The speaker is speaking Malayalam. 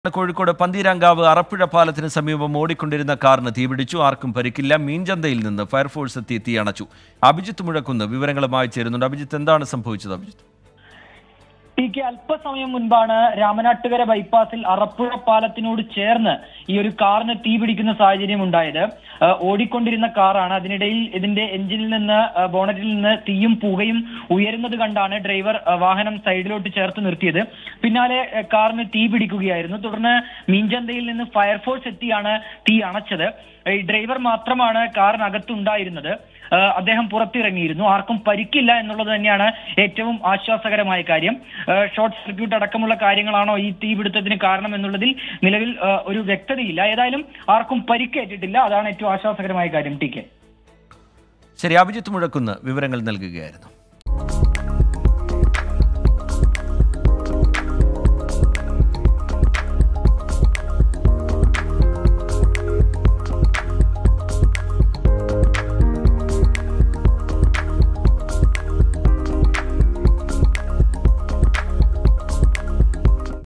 കോഴിക്കോട് പന്തീരാങ്കാവ് അറപ്പുഴ പാലത്തിന് സമീപം ഓടിക്കൊണ്ടിരുന്ന കാറിന് തീപിടിച്ചു ആർക്കും പരിക്കില്ല മീൻചന്തയിൽ നിന്ന് ഫയർഫോഴ്സ് എത്തി തീ അണച്ചു അഭിജിത്ത് മുഴക്കുന്ന് വിവരങ്ങളുമായി ചേരുന്നുണ്ട് അഭിജിത്ത് എന്താണ് സംഭവിച്ചത് അഭിജിത്ത് ടി കെ അല്പസമയം മുൻപാണ് രാമനാട്ടുകര ബൈപ്പാസിൽ അറപ്പുഴ പാലത്തിനോട് ചേർന്ന് ഈ ഒരു കാറിന് തീ പിടിക്കുന്ന സാഹചര്യം ഉണ്ടായത് ആ, ഓടിക്കൊണ്ടിരുന്ന കാറാണ് അതിനിടയിൽ ഇതിന്റെ എഞ്ചിനിൽ നിന്ന് ആ, ബോണറ്റിൽ നിന്ന് തീയും പുകയും ഉയരുന്നത് കണ്ടാണ് ഡ്രൈവർ ആ, വാഹനം സൈഡിലോട്ട് ചേർത്ത് നിർത്തിയത് പിന്നാലെ ആ, കാറിന് തീ പിടിക്കുകയായിരുന്നു തുടർന്ന് മീൻചന്തയിൽ നിന്ന് ഫയർഫോഴ്സ് എത്തിയാണ് തീ അണച്ചത് ഈ ഡ്രൈവർ മാത്രമാണ് കാറിനകത്തുണ്ടായിരുന്നത് ആ, അദ്ദേഹം പുറത്തിറങ്ങിയിരുന്നു ആർക്കും പരിക്കില്ല എന്നുള്ളത് തന്നെയാണ് ഏറ്റവും ആശ്വാസകരമായ കാര്യം ആ, ഷോർട്ട് സർക്യൂട്ട് അടക്കമുള്ള കാര്യങ്ങളാണോ ഈ തീപിടുത്തത്തിന് കാരണം എന്നുള്ളതിൽ നിലവിൽ ആ, ഒരു വ്യക്തതയില്ല ഏതായാലും ആർക്കും പരിക്കേറ്റിട്ടില്ല അതാണ് ഏറ്റവും ആശ്വാസകരമായ കാര്യം ടി കെ ശരി അഭിജിത്ത് മുഴക്കുന്ന് വിവരങ്ങൾ നൽകുകയായിരുന്നു